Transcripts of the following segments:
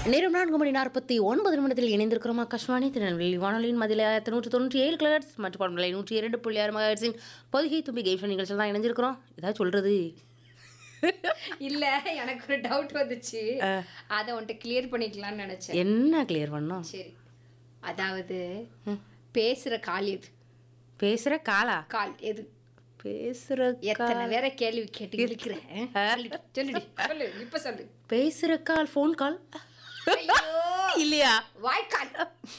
நேரம் நான்கு மணி நாற்பத்தி ஒன்பது நிமிடத்தில் இணைந்திருக்கிறோம் ஆகாஷ்வாணி திருநெல்வேலி வானொலியின் மதில நூற்றி தொண்ணூற்றி ஏழு கிலோஹெட்ஸ் மற்றும் பண்பலை நூற்றி இரண்டு புள்ளி ஆறு மகாஹெட்ஸின் பொதுகை தும்பி கேம் நிகழ்ச்சியில் தான் இணைஞ்சிருக்கிறோம் ஏதாவது சொல்றது இல்ல எனக்கு ஒரு டவுட் வந்துச்சு அதை உன்கிட்ட கிளியர் பண்ணிக்கலாம்னு நினைச்சேன் என்ன கிளியர் பண்ணோம் சரி அதாவது பேசுற கால் எது பேசுற காலா கால் எது பேசுற எத்தனை வேற கேள்வி கேட்டு இருக்கிறேன் சொல்லுடி சொல்லு இப்ப சொல்லு பேசுற கால் ஃபோன் கால் ஐயோ, இல்லையா வாய்க்கால்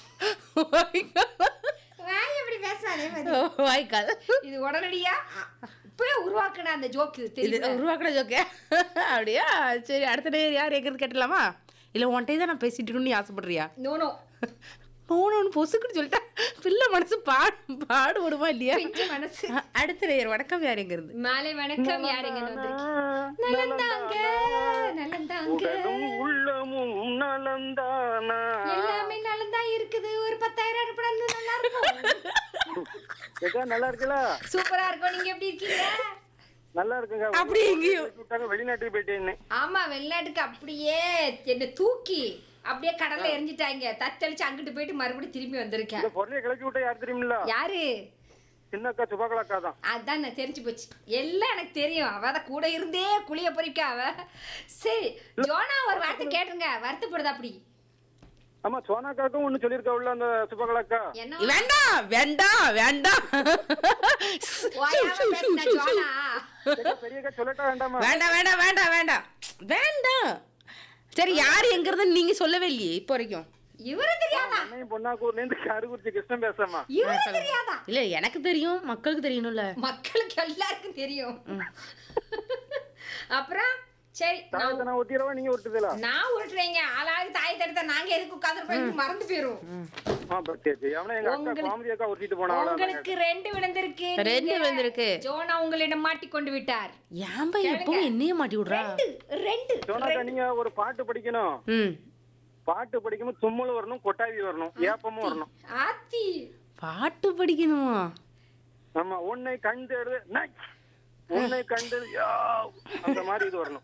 வாய் எப்படி பேசாதே மதி. வாய்க்கால் இது உடனடியா இப்பவே உருவாக்குன அந்த ஜோக்கு இது தெரியுது உருவாக்குற ஜோக்கே அப்படியா சரி அடுத்த நேரம் யார் எங்கிறது கேட்டலாமா இல்லை உன்கிட்ட தான் நான் பேசிட்டு இருக்கணும்னு நீ ஆசைப்படுறியா நோனோ போனோன்னு பொசுக்குன்னு சொல்லிட்டா பிள்ளை மனசு பாடு பாடுபடுமா இல்லையா பிஞ்சு மனசு அடுத்த நேயர் வணக்கம் யார் எங்க இருந்து மாலை வணக்கம் யாருங்க வந்திருக்கீங்க நலந்தாங்க நலந்தாங்க உடலும் உள்ளமும் நலந்தானா எல்லாமே நலந்தா இருக்குது ஒரு பத்தாயிரம் அனுப்பினா இன்னும் நல்லா இருக்கும் ஏக்கா நல்லா இருக்குல்ல சூப்பரா இருக்கும் நீங்க எப்படி இருக்கீங்க நல்லா இருக்குங்க அப்படி எங்கேயும் விட்டாங்க வெளிநாட்டுக்கு போயிட்டேன்னு ஆமா வெளிநாட்டுக்கு அப்படியே என்ன தூக்கி அப்படியே கடல்ல எரிஞ்சிட்டாங்க தத்தளிச்சு அங்கிட்டு போயிட்டு மறுபடியும் திரும்பி வந்திருக்கேன் இந்த பொருளையை கிளப்பி விட்டா யார் தெரியுமில்ல யாரு சின்னக்கா சுபாக்கலக்கா தான் அதான் நான் தெரிஞ்சு போச்சு எல்லாம் எனக்கு தெரியும் அவ தான் கூட இருந்தே குளிய பொறிக்க அவ சரி ஜோனா ஒரு வார்த்தை கேட்டுருங்க வருத்தப்படுது அப்படி ஆமா சோனாக்காக்கும் ஒண்ணு சொல்லியிருக்கா உள்ள அந்த சுபாக்கலக்கா என்ன வேண்டாம் வேண்டாம் வேண்டாம் ஓயாம பேசுன ஜோனா பெரியக்கா சொல்லட்டா வேண்டாமா வேண்டாம் வேண்டாம் வேண்டாம் வேண்டாம் வேண்டாம் சரி யார் எங்க இருந்து நீங்க சொல்லவே இல்லையே இப்போ வரைக்கும் இவரு தெரியாதா அன்னையும் பொன்னாக்கூர்ல இருந்து கருகுறிச்சி கிருஷ்ணன் பேசாமா இவரு தெரியாதா இல்ல எனக்கு தெரியும் மக்களுக்கு தெரியணும்ல மக்களுக்கு எல்லாருக்கும் தெரியும் அப்புறம் சரி நான் தாயத்தை நான் ஒட்டிடவா நீங்க ஒட்டுதலா நான் உருட்டுறேங்க ஆளாளுக்கு தாய் தடுத்த நாங்க எதுக்கு உட்காந்துருப்போம் மறந்து போயிரும் ஆ சரி சரி அவனை எங்க அக்கா உங்களுக்கு- காமெடி அக்கா ஒட்டிட்டு போனா உங்களுக்கு ரெண்டு விழுந்திருக்கு ரெண்டு நீங்க- விழுந்திருக்கு. ஜோனா உங்களிடம் மாட்டிக்கொண்டு விட்டார் ஏன்பா எப்பவும் என்னையே மாட்டி விடுறா ரெண்டு ரெண்டு சோனாக்கா நீங்க ஒரு பாட்டு படிக்கணும் ம் பாட்டு படிக்கும்போது தும்மல் வரணும் கொட்டாவி வரணும் ஏப்பமும் வரணும் ஆத்தி பாட்டு படிக்கணுமா ஆமா உன்னை கண்டு உன்னை கண்டு யாவ். அந்த மாதிரி இது வரணும்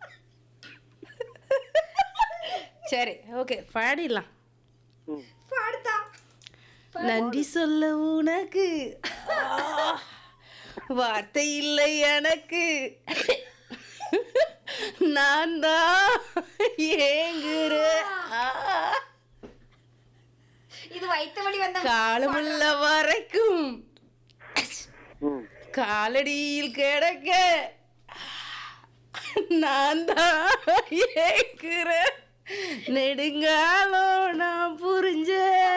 சரி ஓகே பாடிடலாம் ம். பாடுதா நன்றி சொல்ல உனக்கு ஆ, வார்த்தை இல்லை எனக்கு நான் தான் ஏங்குறேன் ஆ, இது வைத்த வழி வந்த காலமுள்ள வரைக்கும் ம். காலடியில் கிடக்க நான் தான் ஏங்குறேன் நெடுங்காலம் நான் புரிஞ்ச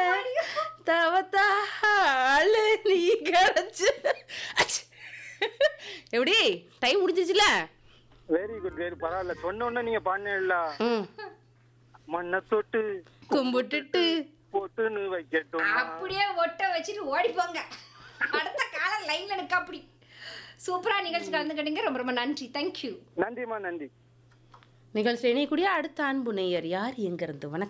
தவத்தால நீ கிடைச்ச அச்சு. எப்படி டைம் முடிஞ்சிச்சுல வெரி குட் வெரி பரவாயில்ல சொன்ன உடனே நீங்க பாடினேன்ல ம் மண்ணை தொட்டு கும்பிட்டுட்டு பொட்டுன்னு வைக்கட்டும் அப்படியே ஒட்ட வச்சுட்டு ஓடி போங்க அடுத்த காலம் லைன்ல நிக்க அப்படி சூப்பரா நிகழ்ச்சி கலந்துக்கிட்டீங்க ரொம்ப ரொம்ப நன்றி தேங்க்யூ நன்றிம்மா நன்றி நிகழ்ச்சி இணையக்கூடிய அடுத்த அன்பு நேயர் யார் எங்கிருந்து வணக்கம்